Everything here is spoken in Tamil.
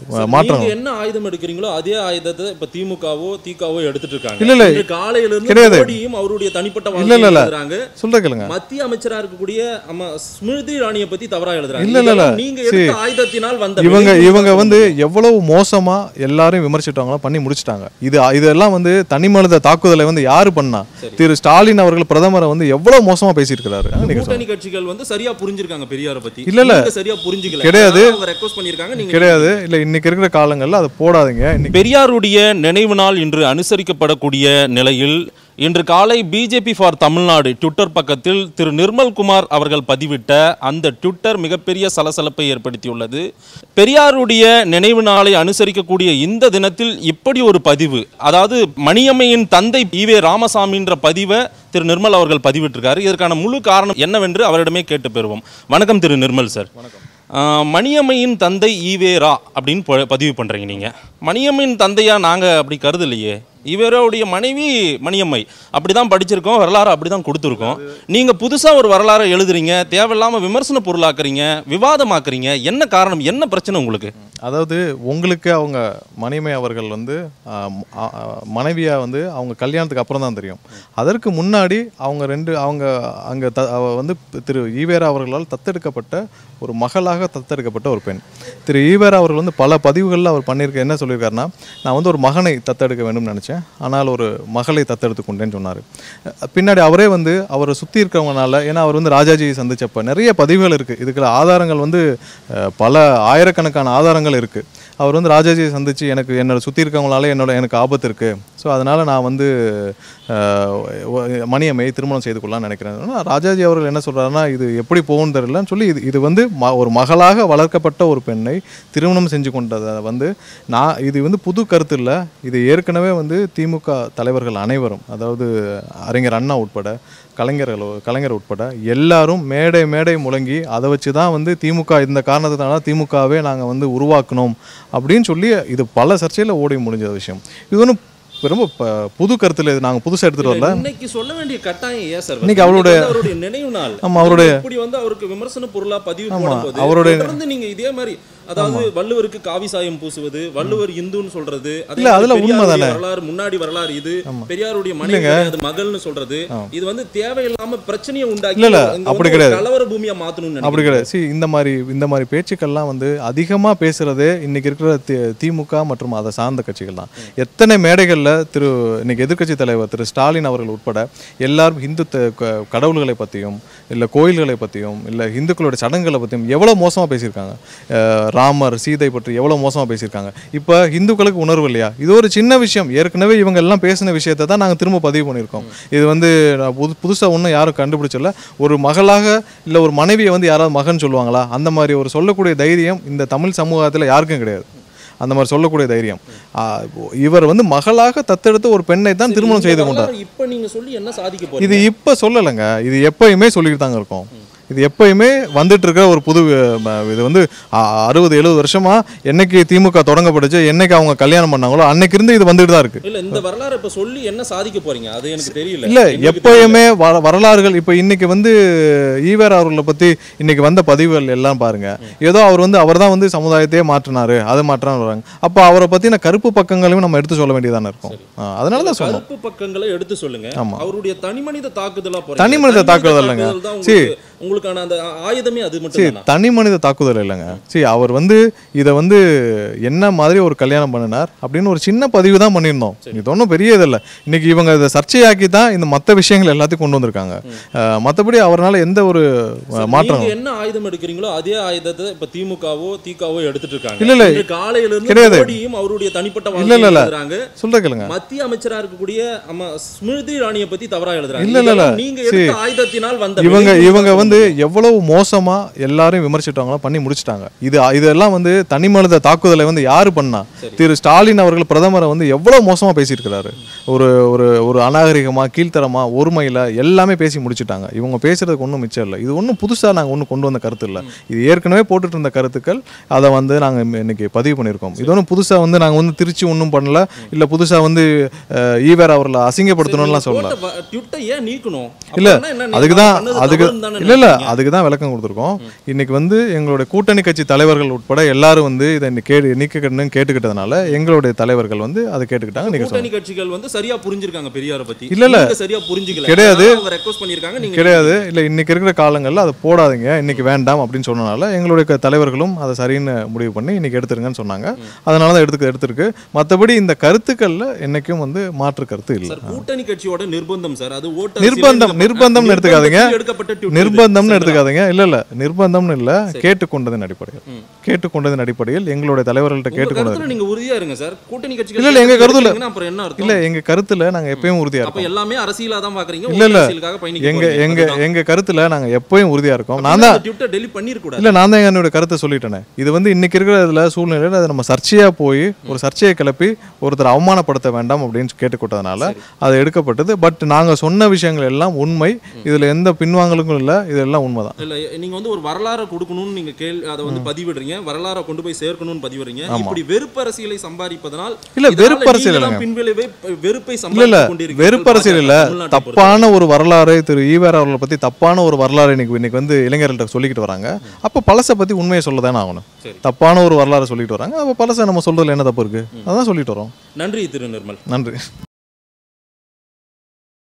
மாற்றம் நீங்க என்ன ஆயுதம் எடுக்கிறீங்களோ அதே ஆயுதத்தை இப்ப திமுகவோ திகாவோ எடுத்துட்டு இருக்காங்க இல்ல, இல்ல. இன்று காலையில இருந்து கிடையாது. மோடியும் அவருடைய தனிப்பட்ட இல்ல, இல்ல, இல்ல. வாழ்க்கையை எழுதுறாங்க சொல்ற கேளுங்க மத்திய அமைச்சரா இருக்கக்கூடிய அம்மா ஸ்மிருதி இராணியை பத்தி தவறா எழுதுறாங்க இல்ல, இல்ல, இல்ல. இதெல்லாம் நீங்க எடுத்த ஆயுதத்தினால் வந்த இவங்க விளைவு இவங்க தான் வந்து எவ்வளவு மோசமா எல்லாரையும் விமர்சிட்டாங்களோ பண்ணி முடிச்சிட்டாங்க இது இதெல்லாம் வந்து தனி மனித தாக்குதலை வந்து யாரு பண்ணா திரு ஸ்டாலின் அவர்கள் பிரதமரை வந்து எவ்வளவு மோசமா பேசியிருக்கிறாரு ஆ, நீங்க கூட்டணி கட்சிகள் வந்து சரியா புரிஞ்சிருக்காங்க பெரியார பத்தி இல்ல, இல்ல. நீங்க சரியா புரிஞ்சுக்கல கிடையாது. அதனால அவங்க ரெக்வஸ்ட் பண்ணிருக்காங்க நீங்க கிடையாது இல்ல இன்னைக்கு இருக்கிற காலங்கள்ல அதை போடாதீங்க இன்னைக்கு பெரியாருடைய நினைவு நாள் இன்று அனுசரிக்கப்படக்கூடிய நிலையில் இன்று காலை பிஜேபி ஃபார் தமிழ்நாடு ட்விட்டர் பக்கத்தில் திரு நிர்மல்குமார் அவர்கள் பதிவிட்ட அந்த ட்விட்டர் மிகப்பெரிய சலசலப்பை ஏற்படுத்தியுள்ளது பெரியாருடைய நினைவு நாளை அனுசரிக்கக்கூடிய இந்த தினத்தில் இப்படி ஒரு பதிவு அதாவது மணியம்மையின் தந்தை ஈவே ராமசாமின்ற பதிவை திரு நிர்மல் அவர்கள் பதிவிட்டிருக்காரு இதற்கான முழு காரணம் என்னவென்று அவரிடமே கேட்டு பெறுவோம் வணக்கம் திரு நிர்மல் சார் ஆஹ் மணியம்மையின் தந்தை ஈவேரா அப்படின்னு ப- பதிவு பண்ணுறீங்க நீங்கள் மணியம்மையின் தந்தையா நாங்கள் அப்படி கருதலையே ஈவேராவுடைய மனைவி மணியம்மை அப்படி தான் படிச்சிருக்கோம் வரலாறு அப்படி தான் கொடுத்துருக்கோம் நீங்கள் புதுசாக ஒரு வரலாறை எழுதுறீங்க தேவையில்லாமல் விமர்சன பொருளாக்குறீங்க விவாதமாக்குறீங்க என்ன காரணம் என்ன பிரச்சனை உங்களுக்கு அதாவது உங்களுக்கு அவங்க மணிமை அவர்கள் வந்து ஆம், ஆ, ஆ, மனைவியா வந்து அவங்க கல்யாணத்துக்கு அப்புறம் தான் தெரியும் அதற்கு முன்னாடி அவங்க ரெண்டு அவங்க அங்கே த அவ வந்து திரு ஈவேரா அவர்களால் தத்தெடுக்கப்பட்ட ஒரு மகளாக தத்தெடுக்கப்பட்ட ஒரு பெண் திரு ஈவேரா அவர்கள் வந்து பல பதிவுகளில் அவர் பண்ணியிருக்க என்ன சொல்லியிருக்காருன்னா நான் வந்து ஒரு மகனை தத்தெடுக்க வேண்டும்னு நினச்சேன் ஆனால் ஒரு மகளை தத்தெடுத்து கொண்டேன்னு சொன்னார் பின்னாடி அவரே வந்து அவரை சுற்றி இருக்கிறவங்கனால ஏன்னா அவர் வந்து ராஜாஜியை சந்திச்சப்ப நிறைய பதிவுகள் இருக்குது இதுக்கு ஆதாரங்கள் வந்து அஹ், பல ஆயிரக்கணக்கான ஆதாரங்கள் இருக்குது அவர் வந்து ராஜாஜியை சந்திச்சு எனக்கு என்னோட சுற்றி இருக்கவங்களால என்னோட எனக்கு ஆபத்து இருக்குது ஸோ அதனால் நான் வந்து அஹ், ஒ- மணியம்மையை திருமணம் செய்து கொள்ளலாம்னு நினைக்கிறேன் ஆனா, ராஜாஜி அவர்கள் என்ன சொல்கிறாருன்னா இது எப்படி போகும்னு தெரியலன்னு சொல்லி இது இது வந்து ம ஒரு மகளாக வளர்க்கப்பட்ட ஒரு பெண்ணை திருமணம் செஞ்சு கொண்டதை வந்து நான் இது வந்து புது கருத்து இல்லை இது ஏற்கனவே வந்து திமுக தலைவர்கள் அனைவரும் அதாவது அறிஞர் அண்ணா உட்பட கலைஞர்கள் கலைஞர் உட்பட எல்லாரும் மேடை மேடை முழங்கி அதை வச்சு தான் வந்து திமுக இந்த காரணத்தினால திமுகவே நாங்கள் வந்து உருவாக்கணும் அப்படின்னு சொல்லி இது பல சர்ச்சையில் ஓடி முடிஞ்ச விஷயம் இது ஒன்றும் ரொம்ப ப- புது கருத்தில் இது நாங்கள் புதுசாக எடுத்துகிட்டு வரல இன்னைக்கு சொல்ல வேண்டிய கட்டாயம் ஏன் சார் இன்னைக்கு அவருடைய- வந்து அவருடைய நினைவு நாள் ஆமா, அவருடைய- இப்படி வந்து அவருக்கு விமர்சன பொருளா பதிவு ஆமா, போடும்போது அவருடைய- தொடர்ந்து நீங்க இதே மாதிரி அதாவது வள்ளுவருக்கு காவி சாயம் பூசுவது வள்ளுவர் இந்துன்னு சொல்றது அதே இல்ல, மாதிரி அதுல பெரியாருடைய உண்மைதானே? வரலாறு முன்னாடி வரலாறு இது பெரியாருடைய மனைவி அது மகள்னு சொல்றது இது வந்து தேவையில்லாம பிரச்சனையை உண்டாக்கி இல்ல, இல்ல, இங்க அப்படி வந்து ஒரு கிடையாது. கலவர பூமியா மாத்தணும்னு அப்படி நினைக்கிறேன் கிடையாது see இந்த மாதிரி இந்த மாதிரி பேச்சுக்கள்லாம் வந்து அதிகமாக பேசுகிறதே இன்னைக்கு இருக்கிற தி திமுக மற்றும் அதை சார்ந்த கட்சிகள் தான் எத்தனை மேடைகளில் திரு இன்னைக்கு எதிர்க்கட்சி தலைவர் திரு ஸ்டாலின் அவர்கள் உட்பட எல்லாரும் ஹிந்து த- க- கடவுள்களை பற்றியும் இல்லை கோயில்களை பற்றியும் இல்லை இந்துக்களோட சடங்குகளை பற்றியும் எவ்வளோ மோசமாக பேசியிருக்காங்க அஹ் ராமர் சீதை பற்றி எவ்வளோ மோசமாக பேசியிருக்காங்க இப்போ இந்துக்களுக்கு உணர்வு இல்லையா இது ஒரு சின்ன விஷயம் ஏற்கனவே இவங்க எல்லாம் பேசின விஷயத்தை தான் நாங்கள் திரும்ப பதிவு பண்ணியிருக்கோம் இது வந்து நான் புது புதுசாக ஒன்றும் யாரும் கண்டுபிடிச்சல ஒரு மகளாக இல்லை ஒரு மனைவியை வந்து யாராவது மகன் சொல்லுவாங்களா அந்த மாதிரி ஒரு சொல்லக்கூடிய தைரியம் இந்த தமிழ் சமூகத்தில் யாருக்கும் கிடையாது அந்த மாதிரி சொல்லக்கூடிய தைரியம் ஆ, இவர் வந்து மகளாக தத்தெடுத்து ஒரு பெண்ணை தான் திருமணம் செய்து கொண்டார் வரலாறு இப்ப நீங்க சொல்லி என்ன சாதிக்க இது போறீங்க இப்போ சொல்லலைங்க இது எப்பயுமே சொல்லிட்டு தாங்க இருக்கோம் இது எப்பயுமே வந்துட்டு இருக்கிற ஒரு புது அஹ், இது வந்து அ- அறுபது எழுபது வருஷமா என்னைக்கு திமுக தொடங்கப்பட்டுச்சு என்னைக்கு அவங்க கல்யாணம் பண்ணாங்களோ அன்னைக்கு இருந்து இது வந்துட்டு தான் இருக்கு இல்ல இந்த வரலாறு இப்ப சொல்லி என்ன சாதிக்க போறீங்க அது எனக்கு தெரியல இல்ல எங்களுக்கு எப்பயுமே வர வரலாறுகள் இப்போ இன்னைக்கு வந்து ஈவேரா அவர்களை பத்தி இன்னைக்கு வந்த பதிவுகள் எல்லாம் பாருங்க ஏதோ அவர் வந்து அவர் தான் வந்து சமுதாயத்தையே மாற்றினாரு அதை மாற்றினான்னு வராங்க அப்போ அவரை பத்தின கருப்பு பக்கங்களையும் நம்ம எடுத்து சொல்ல வேண்டியதானே இருக்கும் ஆ, அதனால தான் சொன்னோம் கருப்பு பக்கங்களை எடுத்து சொல்லுங்க ஆமா. அவருடைய தனிமனித தாக்குதலா போறீங்க. தனிமனித தாக்குதல் இல்லைங்க. தாக்குதல் தான் சரி. உங்களுக்கு- உங்களுக்கான அந்த ஆ- ஆயுதமே அது மட்டும் சரி தனி மனித தாக்குதல் இல்லைங்க சரி அவர் வந்து இதை வந்து என்ன மாதிரி ஒரு கல்யாணம் பண்ணினார் அப்படின்னு ஒரு சின்ன பதிவு தான் பண்ணியிருந்தோம் இது ஒன்றும் பெரிய இதில்ல இன்னைக்கு இவங்க இதை சர்ச்சையாக்கி தான் இந்த மற்ற விஷயங்கள் எல்லாத்தையும் கொண்டு வந்திருக்காங்க அஹ், மற்றபடி அவரால் எந்த ஒரு அஹ், மாற்றம் நீங்க என்ன ஆயுதம் எடுக்கிறீங்களோ அதே ஆயுதத்தை இப்ப திமுகவோ திகாவோ எடுத்துட்டு இருக்காங்க இல்ல, இல்ல. இன்று காலையில இருந்து கிடையாது. மோடியும் அவருடைய தனிப்பட்ட இல்ல, இல்ல, வாழ்க்கையை இல்ல. எழுதுறாங்க சொல்ற கேளுங்க மத்திய அமைச்சரா இருக்கக்கூடிய அம்மா ஸ்மிருதி இராணியை பத்தி தவறா எழுதுறாங்க இல்ல, இல்ல, இல்ல. இதெல்லாம் நீங்க எடுத்த ஆயுதத்தினால் வந்த இவங்க விளைவு இவங்க தான் வந்து எவ்வளவு மோசமா எல்லாரையும் விமர்சிட்டாங்களோ பண்ணி முடிச்சிட்டாங்க இது இதெல்லாம் வந்து தனி மனித தாக்குதலை வந்து யாரு பண்ணா திரு ஸ்டாலின் அவர்கள் பிரதமரை வந்து எவ்வளவு மோசமா பேசியிருக்கிறாரு ஒரு ஒரு ஒரு அநாகரிகமா கீழ்த்தரமா ஒருமையில எல்லாமே பேசி முடிச்சிட்டாங்க இவங்க பேசுறதுக்கு ஒன்றும் மிச்சம் இல்லை இது ஒன்றும் புதுசா நாங்க ஒன்றும் கொண்டு வந்த கருத்து இல்லை இது ஏற்கனவே போட்டுட்டு இருந்த கருத்துக்கள் அதை வந்து நாங்க இன்னைக்கு பதிவு பண்ணியிருக்கோம் இது ஒன்றும் புதுசா வந்து நாங்க வந்து திருச்சி ஒன்றும் பண்ணல இல்ல புதுசா வந்து அஹ், ஈவேரா அவர்களை அசிங்கப்படுத்தணும்லாம் சொல்லல போட்ட வ- ட்விட்டை ஏன் நீக்கணும் இல்ல, அப்படின்னா என்ன, நீங்க அதுக்கு தான் பண்ணது அதுக்கு தவறுன்னு தானே இல்ல இல்ல இல்ல அதுக்கு தான் விளக்கம் கொடுத்துருக்கோம் இன்னைக்கு வந்து எங்களுடைய கூட்டணி கட்சி தலைவர்கள் உட்பட எல்லாரும் வந்து இதை இன்னைக்கு கேடு நீக்கணும்னு கேட்டுக்கிட்டதுனால எங்களுடைய தலைவர்கள் வந்து அதை கேட்டுக்கிட்டாங்க நீங்க கூட்டணி கட்சிகள் வந்து சரியா புரிஞ்சிருக்காங்க பெரியாரை பத்தி இல்ல, இல்ல. நீங்க சரியா புரிஞ்சுக்கல கிடையாது. அதனால அவங்க ரெக்வஸ்ட் பண்ணிருக்காங்க நீங்க கிடையாது இல்லை இன்னைக்கு இருக்கிற காலங்களில் அதை போடாதீங்க இன்னைக்கு வேண்டாம் அப்படின்னு சொன்னனால எங்களுடைய க- தலைவர்களும் அதை சரின்னு முடிவு பண்ணி இன்னைக்கு எடுத்துருங்கன்னு சொன்னாங்க அதனால தான் எடுத்துக்க எடுத்திருக்கு மற்றபடி இந்த கருத்துக்களில் என்னைக்கும் வந்து மாற்று கருத்து இல்லை சார் கூட்டணி கட்சியோட நிர்பந்தம் சார் அது ஓட்டு நிர்பந்தம் நிர்பந்தம்னு எடுத்துக்காதீங்க எடுக்கப்பட்ட Twitter இது. நிர்பந்தம்னு சரிங்களா? எடுத்துக்காதீங்க இல்ல இல்ல நிர்பந்தம்னு இல்ல கேட்டுக்கொண்டதன் அடிப்படையில் கேட்டுக்கொண்டதன் அடிப்படையில் எங்களுடைய தலைவர்கள்ட்ட உங்க கேட்டுக்கொண்டது கருத்துல நீங்க உறுதியா இருங்க சார் கூட்டணி கட்சிகள் இல்ல, இல்ல, எங்க கருத்துல- எடுத்தீங்கன்னா அப்புறம் என்ன அர்த்தம் இல்ல எங்க கருத்துல நாங்க எப்பயும் உறுதியா அப்ப இருக்கோம் எல்லாமே அரசியலா தான் பாக்குறீங்க இல்ல, இல்ல. ஓட்டு அரசியலுக்காக பயணிக்க எங்க போறீங்க. எங்க அதுதான். எங்க கருத்துல நாங்க எப்பயும் உறுதியா இருக்கோம் நான் தான் அந்த ட்விட்டர் டெலிட் பண்ணிருக்க இல்ல நான் தான் என்னோட கருத்தை சொல்லிட்டேனே இது வந்து இன்னைக்கு இருக்கிற இதுல சூழ்நிலையில அதை நம்ம சர்ச்சையா போய் ஒரு சர்ச்சையை கிளப்பி ஒருத்தர் அவமானப்படுத்த வேண்டாம் அப்படின்னு கேட்டுக்கொண்டதுனால அது எடுக்கப்பட்டது பட் நாங்க சொன்ன விஷயங்கள் எல்லாம் உண்மை இதுல எந்த பின்வாங்கலுக்கும் இல்ல இதெல்லாம் உண்மைதான் இல்ல நீங்க வந்து ஒரு வரலாறை கொடுக்கணும்னு நீங்க கேள் அதை வந்து பதிவிடுறீங்க வரலாறை கொண்டு போய் சேர்க்கணும்னு பதிவிடுறீங்க இப்படி வெறுப்பு அரசியலை சம்பாதிப்பதனால் இல்ல, இதனால வெறுப்பு அரசியல் நீங்க தான் இல்லைங்க. பின்விளைவை வெறுப்பை இல்ல இல்ல சம்பாதித்துக் கொண்டிருக்கிறீர்கள் வெறுப்பு அரசியல் இல்ல பாஜக தமிழ்நாட்டை பொறுத்தவரை. தப்பான ஒரு வரலாறு திரு ஈவேரா அவர்களை பத்தி தப்பான ஒரு வரலாறு இன்னைக்கு இன்னைக்கு வந்து இளைஞர்கள்ட்ட சொல்லிக்கிட்டு வராங்க அப்ப பழசை பத்தி உண்மையை சொல்ல தானே ஆகணும் சரி. தப்பான ஒரு வரலாறு சொல்லிட்டு வராங்க அப்ப பழசை நம்ம சொல்றதுல என்ன தப்பு இருக்கு அதான் சொல்லிட்டு வரோம் நன்றி திரு நிர்மல் நன்றி